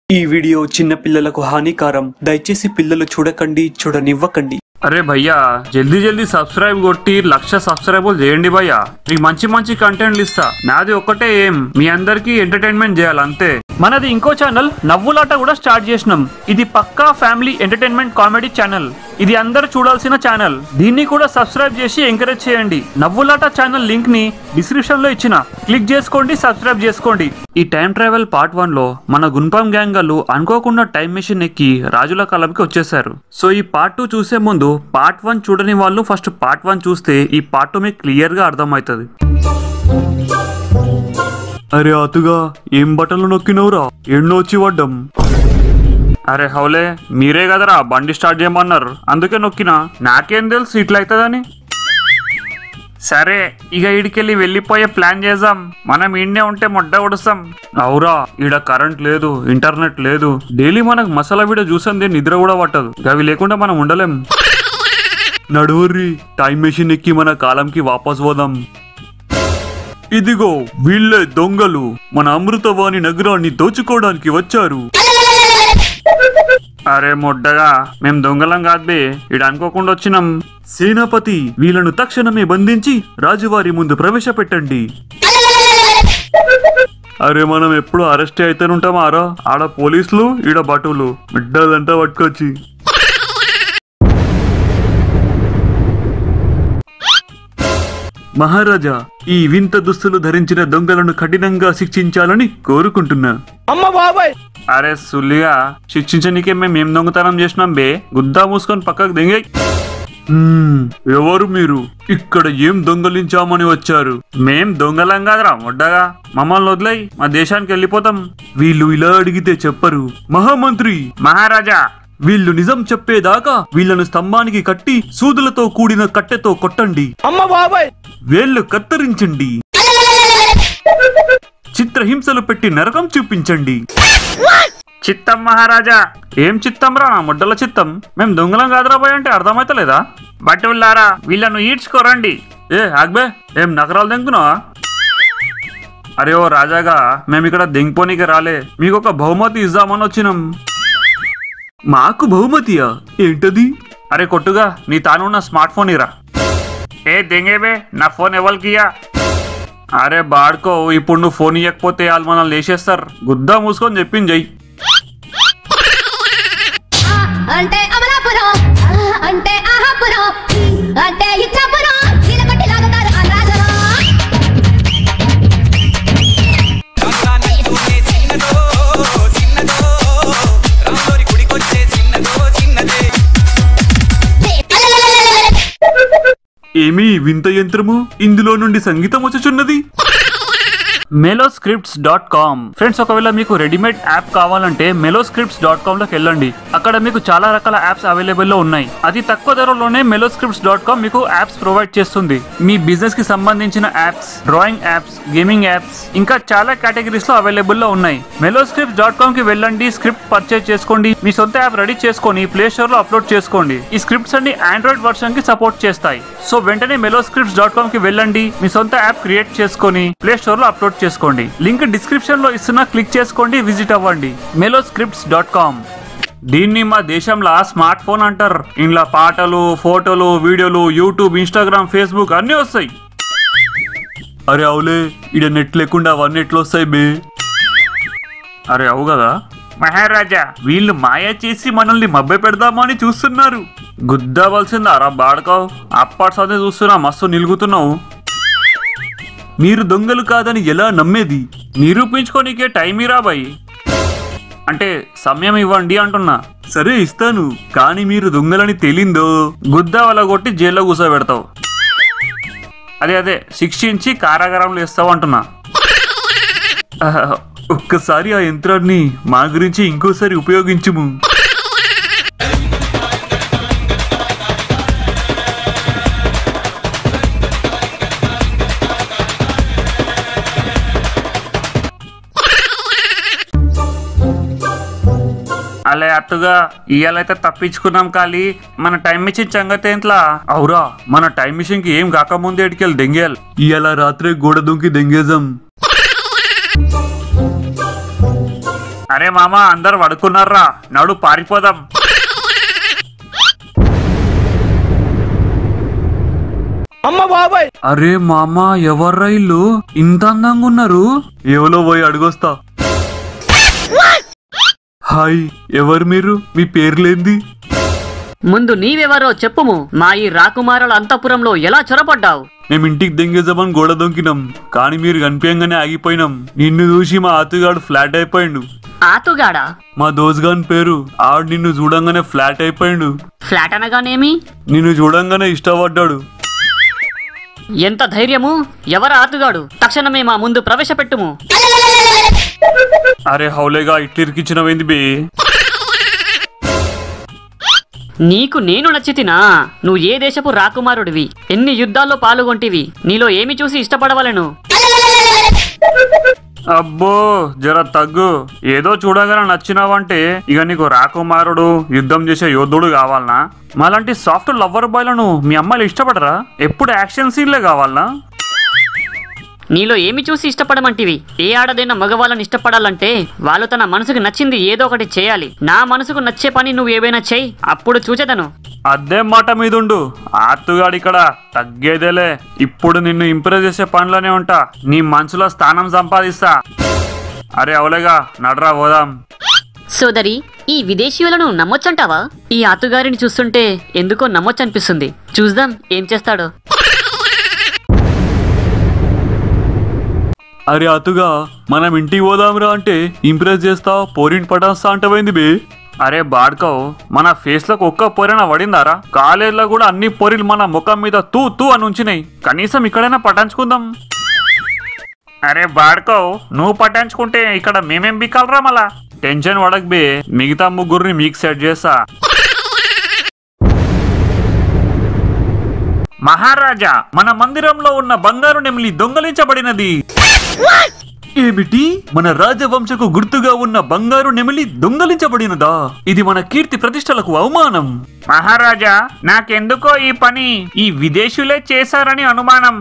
ఈ వీడియో చిన్న పిల్లలకు హానికారం దయచేసి పిల్లలు చూడకండి చూడనివ్వకండి అరే భయ్యా జల్దీ జల్దీ సబ్స్క్రైబ్ కొట్టి లక్ష సబ్స్క్రైబులు చేయండి భయ్యా మీకు మంచి మంచి కంటెంట్లు ఇస్తా నాది ఒక్కటే ఏం మీ అందరికి ఎంటర్టైన్మెంట్ చేయాలి అంతే మనది ఇంకో ఛానల్ నవ్వులాట కూడా స్టార్ట్ చేసినాం ఇది పక్కా ఫ్యామిలీ ఎంటర్టైన్మెంట్ కామెడీ ఛానల్ ఇది అందరూ చూడాల్సిన ఛానల్ దీన్ని కూడా సబ్స్క్రైబ్ చేసి ఎంకరేజ్ చేయండి నవ్వులాట ఛానల్ లింక్ ని డిస్క్రిప్షన్ లో ఇచ్చిన క్లిక్ చేసుకోండి సబ్స్క్రైబ్ చేసుకోండి ఈ టైం ట్రావెల్ పార్ట్ వన్ లో మన గున్పం గ్యాంగ్ వాళ్ళు అనుకోకుండా టైం మెషిన్ ఎక్కి రాజుల కాలంకి వచ్చేసారు సో ఈ పార్ట్ టూ చూసే ముందు పార్ట్ వన్ చూడని వాళ్ళు ఫస్ట్ పార్ట్ వన్ చూస్తే ఈ పార్ట్ టూ మీకు క్లియర్ గా అర్థమవుతుంది అరే అతుగా ఏం బట్టలు నొక్కినవురా ఎన్నో వచ్చి పడ్డం అరే హౌలే మీరే కదరా బండి స్టార్ట్ చేయమన్నారు అందుకే నొక్కినా నాకేం తెలుసు ఇట్లా అవుతుందని సరే ఇక ఈడికెళ్ళి వెళ్ళిపోయే ప్లాన్ చేద్దాం మనం ఈడనే ఉంటే మొడ్డ ఉడుస్తాం అవురా ఈడ కరెంట్ లేదు ఇంటర్నెట్ లేదు డైలీ మనకు మసాలా వీడియో చూసంది నిద్ర కూడా పట్టదు అవి లేకుండా మనం ఉండలేం నడువర్రి టైం మెషిన్ ఎక్కి మన కాలంకి వాపస్ పోదాం ఇదిగో వీళ్ళే దొంగలు మన అమృతవాణి నగరాన్ని దోచుకోవడానికి వచ్చారు అరే మొడ్డగా మేం దొంగలం కాదు బే ఇడ అనుకోకుండా వచ్చినాం సేనాపతి వీళ్ళను తక్షణమే బంధించి రాజువారి ముందు ప్రవేశపెట్టండి అరే మనం ఎప్పుడు అరెస్ట్ అయితేనుంటాం ఆరా ఆడ పోలీసులు ఈడ బటులు బిడ్డలంతా పట్టుకొచ్చి మహారాజా ఈ వింత దుస్తులు ధరించిన దొంగలను కఠినంగా శిక్షించాలని కోరుకుంటున్నా అరే సుల్లిగా శిక్షించనీకే మేము ఏం దొంగతనం చేసినాం బే గుద్దా మూసుకొని పక్కకు దిగే ఎవరు మీరు ఇక్కడ ఏం దొంగలించామని వచ్చారు మేం దొంగలం కాదురా మొడ్డగా మమ్మల్ని వదిలేయి మా దేశానికి వెళ్ళిపోతాం వీళ్ళు ఇలా అడిగితే చెప్పరు మహామంత్రి మహారాజా వీళ్ళు నిజం చెప్పేదాకా వీళ్ళను స్తంభానికి కట్టి సూదులతో కూడిన కట్టెతో కొట్టండి వేళ్ళు కత్తిరించండి చిత్రహింసలు పెట్టి నరకం చూపించండి చిత్తం మహారాజా ఏం చిత్తం రా నా ముడ్డల చిత్తం మేం దొంగలం కాదురా పోయి అంటే అర్థమైతలేదా బట్టుల్లారా వీళ్ళను ఈడ్చుకోరండి ఏ ఆగ్బే ఏం నగరాలు దెంగుతున్నావా అరే ఓ రాజాగా మేము ఇక్కడ దెంగిపోనీకి రాలే మీకు ఒక బహుమతి ఇద్దామని వచ్చినాం మాకు బహుమతియా ఏంటది అరే కొట్టుగా నీ తానున్న స్మార్ట్ ఫోన్ ఇరా ఏ దెంగేబే నా ఫోన్ ఎవరికియా అరే బాడుకో ఇప్పుడు నువ్వు ఫోన్ ఇవ్వకపోతే వాళ్ళు మనల్ని లేచేస్తారు గుద్దా మూసుకొని చెప్పింది జై అంటే అమలాపురం అంటే ఆహాపురం అంటే ఇచ్చాపురం చీలకొట్టి లాగుతారు ఆ రాజులు రంగానెత్తునే చిన్నదో చిన్నదో రాములోరి గుడికొచ్చే చిన్నదో చిన్నదే ఏమి వింత యంత్రము ఇందులో నుండి సంగీతం వచ్చుచున్నది మెలోస్క్రిప్ట్స్ డాట్ కామ్ ఫ్రెండ్స్ ఒకవేళ మీకు రెడీమేడ్ యాప్ కావాలంటే మెలోస్క్రిప్ట్స్ డాట్ కామ్ లోకి వెళ్ళండి అక్కడ మీకు చాలా రకాల యాప్స్ అవైలబుల్ లో ఉన్నాయి అతి తక్కువ ధరలోనే మెలోస్క్రిప్ట్స్ డాట్ కామ్ మీకు యాప్స్ ప్రొవైడ్ చేస్తుంది మీ బిజినెస్ కి సంబంధించిన apps drawing apps gaming apps ఇంకా చాలా కేటగిరీస్ లో అవైలబుల్ లో ఉన్నాయి మెలోస్క్రిప్ట్స్ డాట్ కామ్ కి వెళ్ళండి స్క్రిప్ట్ పర్చేజ్ చేసుకోండి మీ సొంత యాప్ రెడీ చేసుకొని ప్లే స్టోర్ లో అప్లోడ్ చేసుకోండి ఈ స్క్రిప్ట్స్ అన్ని ఆండ్రాయిడ్ వర్షన్ కి సపోర్ట్ చేస్తాయి సో వెంటనే మెలోస్క్రిప్ట్స్ డాట్ కామ్ కి వెళ్ళండి మీ సొంత యాప్ క్రియేట్ చేసుకొని ప్లే స్టోర్ లో అప్లోడ్ చేసుకోండి లింక్ డిస్క్రిప్షన్ లో ఇస్తున్నా క్లిక్ చేసుకోండి విజిట్ అవ్వండి మెలోస్క్రిప్ట్స్ డాట్ కామ్ దీన్ని మా దేశంలో స్మార్ట్ ఫోన్ అంటారు ఇంట్లో పాటలు ఫోటోలు వీడియోలు యూట్యూబ్ ఇన్స్టాగ్రామ్ ఫేస్బుక్ అన్నీ వస్తాయి అరే అవులే ఇడ నెట్ లేకుండా అవన్నీ ఎట్లా వస్తాయి బే అరే అవు కదా మహారాజా వీళ్ళు మాయ చేసి మనల్ని మభ్య పెడదామని చూస్తున్నారు గుద్దవలసిందా రా బాడకావు అప్పటి సదే చూస్తున్నా మస్తు నిలుగుతున్నావు మీరు దొంగలు కాదని ఎలా నమ్మేది నిరూపించుకోనికే టైం ఇరా బాయ్ అంటే సమయం ఇవ్వండి అంటున్నా సరే ఇస్తాను కానీ మీరు దొంగలని తెలిందో గుద్ద వల కొట్టి జైల్లో కూర్చోబెడతావు అదే అదే శిక్షించి కారాగారంలో ఇస్తావు అంటున్నా ఆహా, ఒక్కసారి ఆ యంత్రాన్ని మా గురించి ఇంకోసారి ఉపయోగించుము అలే అట్టుగా ఇయ్యాలైతే తప్పించుకున్నాం కాలి మన టైం మిషన్ సంగతి ఏంట్లా అవురా మన టైం మిషన్ కి ఏం కాకముందే ఎడికెళ్ళి దెంగేయాలి ఇవాళ రాత్రే గోడ దుంకి దెంగేజం అరే మామ అందరు పడుకున్నారా నడు పారిపోదాం అరే మామ ఎవర్రా ఇల్లు ఇంత అందంగా ఉన్నారు ఎవలో పోయి అడుగొస్తా హాయ్ ఎవరు మీరు మీ పేర్లేంది ముందు నీవెవరో చెప్పుము మా ఈ రాకుమారుల అంతఃపురంలో ఎలా చొరబడ్డావు మేము ఇంటికి దెంగేద్దామని గోడ దొంకినాం కానీ మీరు కనిపించగానే ఆగిపోయినాం నిన్ను చూసి మా అత్తగాడు ఫ్లాట్ అయిపోయిండు ఆతుగాడా మా దోస్గాన్ పేరు ఆడు నిన్ను చూడంగానే ఫ్లాట్ అయిపోయిండు ఫ్లాట్ అనగానేమి నిన్ను చూడంగానే ఇష్టపడ్డాడు ఎంత ధైర్యము ఎవర ఆతుగాడు తక్షణమే మా ముందు ప్రవేశపెట్టుము అరే హౌలేగా ఇట్లిరికిచ్చినవేంది బే నీకు నేను నచ్చితినా నువ్వు ఏ దేశపు రాకుమారుడివి ఎన్ని యుద్ధాల్లో పాల్గొంటివి నీలో ఏమి చూసి ఇష్టపడవలను అబ్బో జర తగ్గు ఏదో చూడగానే నచ్చినావంటే ఇక నీకు రాకుమారుడు యుద్ధం చేసే యోధుడు కావాలనా మాలాంటి సాఫ్ట్ లవ్వర్ బాయ్లను మీ అమ్మాయిలు ఇష్టపడరా ఎప్పుడు యాక్షన్ సీన్లే కావాలనా నీలో ఏమి చూసి ఇష్టపడమంటివి ఏ ఆడదైనా మగవాళ్ళని ఇష్టపడాలంటే వాళ్ళు తన మనసుకు నచ్చింది ఏదో ఒకటి చేయాలి నా మనసుకు నచ్చే పని నువ్వు ఏవైనా చెయ్యి అప్పుడు చూచేదను అదే మాట మీదుండు ఆత్తుగాడు ఇక్కడ తగ్గేదేలే ఇప్పుడు నిన్ను ఇంప్రెస్ చేసే పనిలోనే ఉంటా నీ మనసులో స్థానం సంపాదిస్తా అరే అవలేగా నడరా పోదాం సోదరి ఈ విదేశీయులను నమ్మొచ్చంటావా ఈ ఆతుగారిని చూస్తుంటే ఎందుకో నమ్మొచ్చనిపిస్తుంది చూద్దాం ఏం చేస్తాడో అరే అతుగా మనం ఇంటికి పోదాంరా అంటే ఇంప్రెస్ చేస్తా పోరిని పటాస్తా అంటపోయింది బే అరే బాడ్కవ్ మన ఫేస్ లకు ఒక్క పొరైనా పడిందారా కాలేజీలో కూడా అన్ని పొరిలు మన ముఖం మీద తూ తూ అని ఉంచినాయి కనీసం ఇక్కడైనా పటాంచుకుందాం అరే బాడ్కవ్ నువ్వు పట్టించుకుంటే ఇక్కడ మేమేం బికాలరా మళ్ళా టెన్షన్ పడక బే మిగతా ముగ్గురిని మీకు సెట్ చేస్తా మహారాజా మన మందిరంలో ఉన్న బంగారు నెమిలి దొంగలించబడినది ఏమిటి మన రాజవంశకు గుర్తుగా ఉన్న బంగారు నెమిలి దొంగలించబడినదా ఇది మన కీర్తి ప్రతిష్టలకు అవమానం మహారాజా నాకెందుకో ఈ పని ఈ విదేశీయులే చేశారని అనుమానం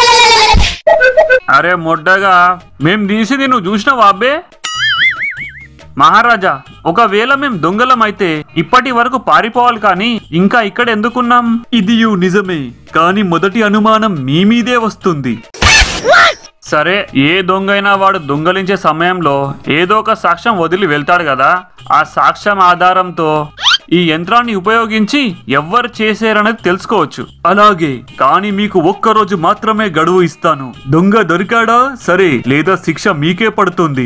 అరే మొడ్డగా మేం తీసింది నువ్వు చూసినావా అబ్బే మహారాజా ఒకవేళ మేం దొంగలమైతే ఇప్పటి వరకు పారిపోవాలి కానీ ఇంకా ఇక్కడ ఎందుకున్నాం ఇది నిజమే కానీ మొదటి అనుమానం మీ మీదే వస్తుంది సరే ఏ దొంగైనా వాడు దొంగలించే సమయంలో ఏదో ఒక సాక్ష్యం వదిలి వెళ్తాడు కదా ఆ సాక్ష్యం ఆధారంతో ఈ యంత్రాన్ని ఉపయోగించి ఎవ్వరు చేశారనేది తెలుసుకోవచ్చు అలాగే కానీ మీకు ఒక్క రోజు మాత్రమే గడువు ఇస్తాను దొంగ దొరికాడా సరే లేదా శిక్ష మీకే పడుతుంది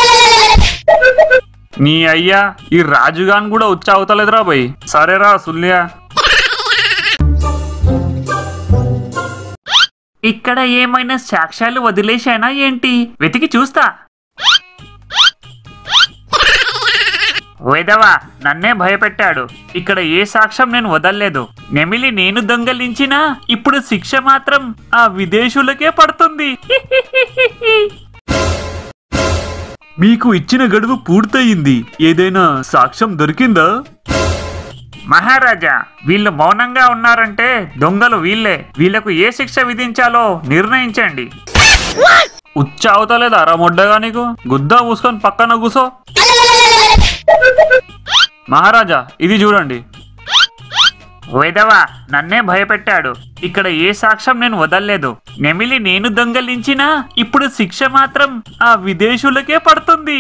నీ అయ్యా ఈ రాజుగాన్ కూడా ఉచ్చావుతలేదురా బయ్ సరేరా సుల్యా ఇక్కడ ఏమైనా సాక్ష్యాలు వదిలేశానా ఏంటి వెతికి చూస్తా వేదవా నన్నే భయపెట్టాడు ఇక్కడ ఏ సాక్ష్యం నేను వదల్లేదు నెమిలి నేను దొంగలించినా ఇప్పుడు శిక్ష మాత్రం ఆ విదేశులకే పడుతుంది మీకు ఇచ్చిన గడువు పూర్తయింది ఏదైనా సాక్ష్యం దొరికిందా మహారాజా వీళ్ళు మౌనంగా ఉన్నారంటే దొంగలు వీళ్ళే వీళ్ళకు ఏ శిక్ష విధించాలో నిర్ణయించండి ఉచ్చ అవుతలేదా రా మొడ్డగా నీకు గుద్దా పూసుకొని పక్కన కూసో మహారాజా ఇది చూడండి వేదవా నన్నే భయపెట్టాడు ఇక్కడ ఏ సాక్ష్యం నేను వదల్లేదు నెమిలి నేను దొంగలించినా ఇప్పుడు శిక్ష మాత్రం ఆ విదేశులకే పడుతుంది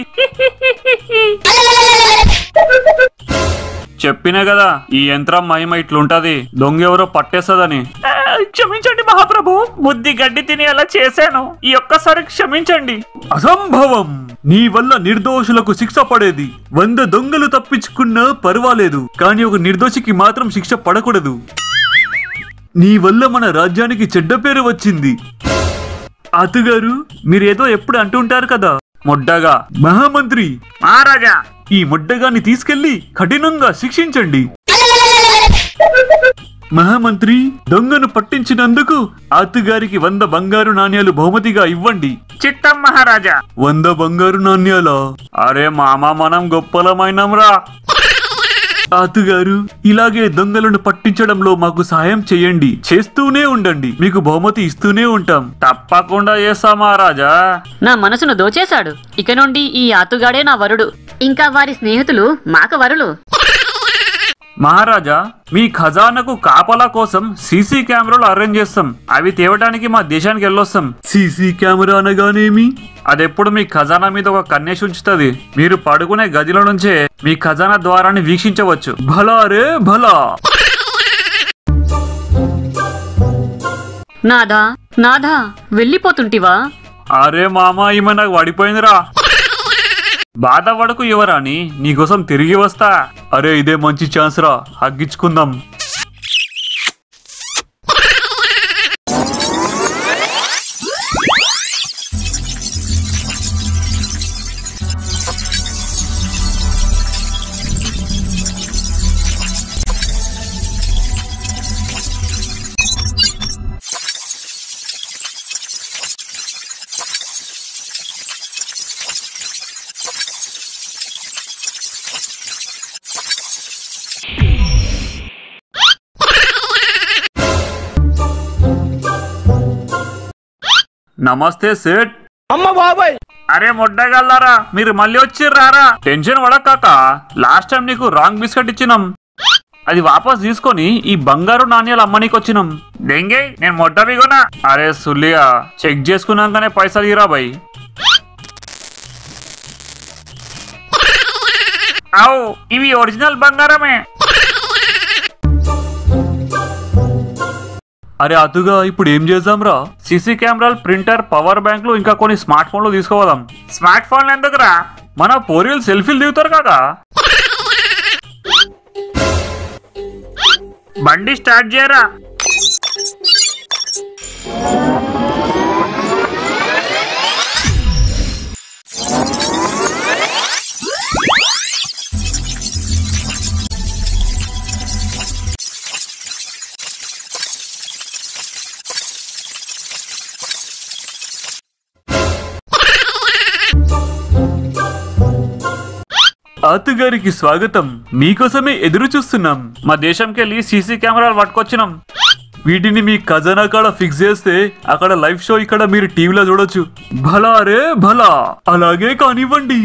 చెప్పిన కదా ఈ యంత్రం మహిమ ఇట్లుంటది దొంగ ఎవరో పట్టేస్తుందని క్షమించండి మహాప్రభు బుద్ధి గడ్డి తిని అలా చేశాను ఈ ఒక్కసారి క్షమించండి అసంభవం నీ వల్ల నిర్దోషులకు శిక్ష పడేది వంద దొంగలు తప్పించుకున్నా పర్వాలేదు కానీ ఒక నిర్దోషికి మాత్రం శిక్ష పడకూడదు నీ వల్ల మన రాజ్యానికి చెడ్డ పేరు వచ్చింది అతగారు మీరేదో ఎప్పుడు అంటుంటారు కదా మొడ్డగా మహామంత్రి మహారాజా ఈ మొడ్డగాన్ని తీసుకెళ్లి కఠినంగా శిక్షించండి మహామంత్రి దొంగను పట్టించినందుకు ఆతుగారికి వంద బంగారు నాణ్యాలు బహుమతిగా ఇవ్వండి చిత్తం మహారాజా వంద బంగారు నాణ్యాలా అరే మామ మనం గొప్పలమైనంరా అతుగారు ఇలాగే దొంగలను పట్టించడంలో మాకు సహాయం చేయండి చేస్తూనే ఉండండి మీకు బహుమతి ఇస్తూనే ఉంటాం తప్పకుండా చేస్తా మహారాజా నా మనసును దోచేశాడు ఇక నుండి ఈ ఆతుగాడే నా వరుడు ఇంకా వారి స్నేహితులు మాకు వరులు మహారాజా మీ ఖజానాకు కాపలా కోసం సీసీ కెమెరాలు అరేంజ్ చేస్తాం అవి తేవడానికి మా దేశానికి వెళ్ళొస్తాం సీసీ కెమెరా అనగానేమి అదెప్పుడు మీ ఖజానా మీద ఒక కన్నేసి ఉంచుతుంది మీరు పడుకునే గదిలో నుంచే మీ ఖజానా ద్వారాన్ని వీక్షించవచ్చు భలా రే భలా నాదా నాదా వెళ్ళిపోతుంటివా అరే మామ ఈమె నాకు పడిపోయిందిరా బాధపడకు యువరాని నీకోసం తిరిగి వస్తా అరే ఇదే మంచి ఛాన్స్ రా హగ్గించుకుందాం నమస్తే సేట్ అమ్మ బాబాయ్ అరే ముడ్డగల్లారా మీరు మళ్ళీ వచ్చిర్రారా టెన్షన్ పడకాక లాస్ట్ టైం నీకు రాంగ్ బిస్కెట్ ఇచ్చినాం అది వాపస్ తీసుకొని ఈ బంగారు నాణ్యాలు అమ్మనీకి వచ్చినాం దెంగే నేను మొట్ట బిగునా అరే సుల్లిగా చెక్ చేసుకున్నాకనే పైసలు ఇరా బై అవు ఇవి ఒరిజినల్ బంగారమే అరే అతుగా ఇప్పుడు ఏం చేద్దాం రా సీసీ కెమెరాలు ప్రింటర్ పవర్ బ్యాంకులు ఇంకా కొన్ని స్మార్ట్ ఫోన్లు తీసుకోవదాం స్మార్ట్ ఫోన్లు ఎందుకురా మన పోరీలు సెల్ఫీలు దిగుతారు కదా బండి స్టార్ట్ చేయరా అతుగారికి స్వాగతం మీకోసమే ఎదురు చూస్తున్నాం మా దేశంకి వెళ్ళి సీసీ కెమెరాలు పట్టుకొచ్చినాం వీటిని మీ ఖజానా కాడ ఫిక్స్ చేస్తే అక్కడ లైవ్ షో ఇక్కడ మీరు టీవీలో చూడొచ్చు భలా రే భలా అలాగే కానివ్వండి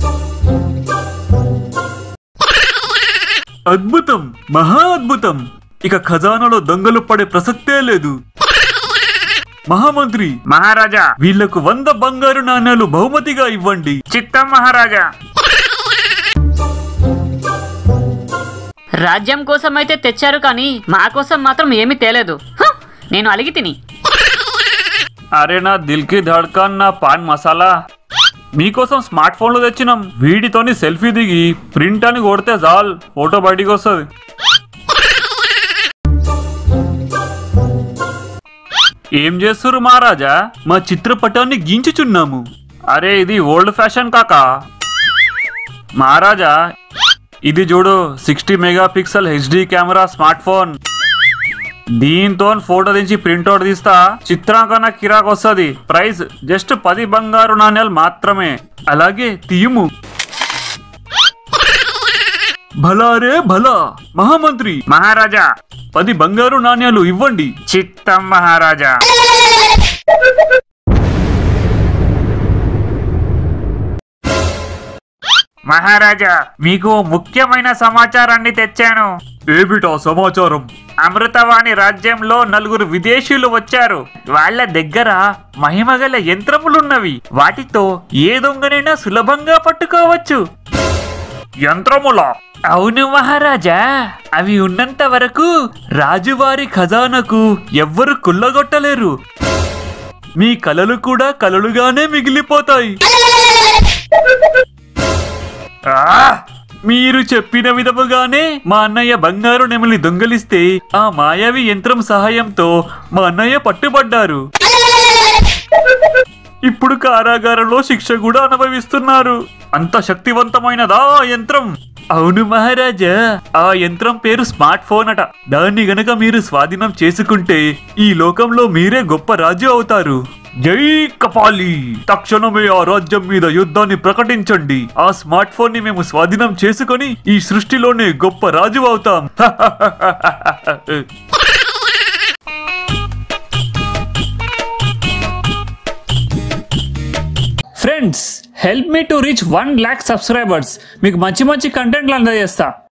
అద్భుతం మహా అద్భుతం ఇక ఖజానాలో దొంగలు పడే ప్రసక్తే లేదు మహామంత్రి మహారాజా వీళ్లకు వంద బంగారు నాణ్యాలు బహుమతిగా ఇవ్వండి చిత్తం మహారాజా రాజ్యం కోసం అయితే తెచ్చారు కానీ మా కోసం మాత్రం ఏమీ తేలేదు హ! నేను అలిగి తిని అరే నా దిల్కి ధడ్కన్ నా పాన్ మసాలా మీకోసం స్మార్ట్ ఫోన్లు తెచ్చినాం వీటితోని సెల్ఫీ దిగి ప్రింట్ అని కొడితే చాలు ఫోటో బయటికి వస్తుంది ఏం చేస్తున్నారు మహారాజా మా చిత్రపటాన్ని గీంచుచున్నాము అరే ఇది ఓల్డ్ ఫ్యాషన్ కాకా మహారాజా ఇది చూడు sixty megapixel HD camera smartphone దీంతో ఫోటో దించి ప్రింట్అవుట్ తీస్తా చిత్రాంకన కిరాక్ వస్తుంది ప్రైస్ జస్ట్ పది బంగారు నాణ్యాలు మాత్రమే అలాగే తీయుము భలారే భలా మహామంత్రి మహారాజా పది బంగారు నాణ్యాలు ఇవ్వండి చిత్తం మహారాజా మహారాజా మీకు ముఖ్యమైన సమాచారాన్ని తెచ్చాను ఏమిటా సమాచారం అమృతవాణి రాజ్యంలో నలుగురు విదేశీయులు వచ్చారు వాళ్ళ దగ్గర మహిమగల యంత్రములున్నవి వాటితో ఏ దొంగనైనా సులభంగా పట్టుకోవచ్చు యంత్రములా అవును మహారాజా అవి ఉన్నంత వరకు రాజువారి ఖజానాకు ఎవ్వరు కుల్లగొట్టలేరు మీ కలలు కూడా కలలుగానే మిగిలిపోతాయి ఆ! మీరు చెప్పిన విధముగానే మా అన్నయ్య బంగారు నెమలి దొంగలిస్తే ఆ మాయావి యంత్రం సహాయంతో మా అన్నయ్య పట్టుబడ్డారు ఇప్పుడు కారాగారంలో శిక్ష కూడా అనుభవిస్తున్నారు అంత శక్తివంతమైనదా ఆ యంత్రం అవును మహారాజా ఆ యంత్రం పేరు స్మార్ట్ ఫోన్ అట దాన్ని గనక మీరు స్వాధీనం చేసుకుంటే ఈ లోకంలో మీరే గొప్ప రాజు అవుతారు జై కపాలి తక్షణమే ఆ రాజ్యం మీద యుద్ధాన్ని ప్రకటించండి ఆ స్మార్ట్ ఫోన్ ని మేము స్వాధీనం చేసుకొని ఈ సృష్టిలోనే గొప్ప రాజు అవుతాం friends help me to reach one lakh subscribers మీకు మంచి మంచి కంటెంట్లు అందజేస్తా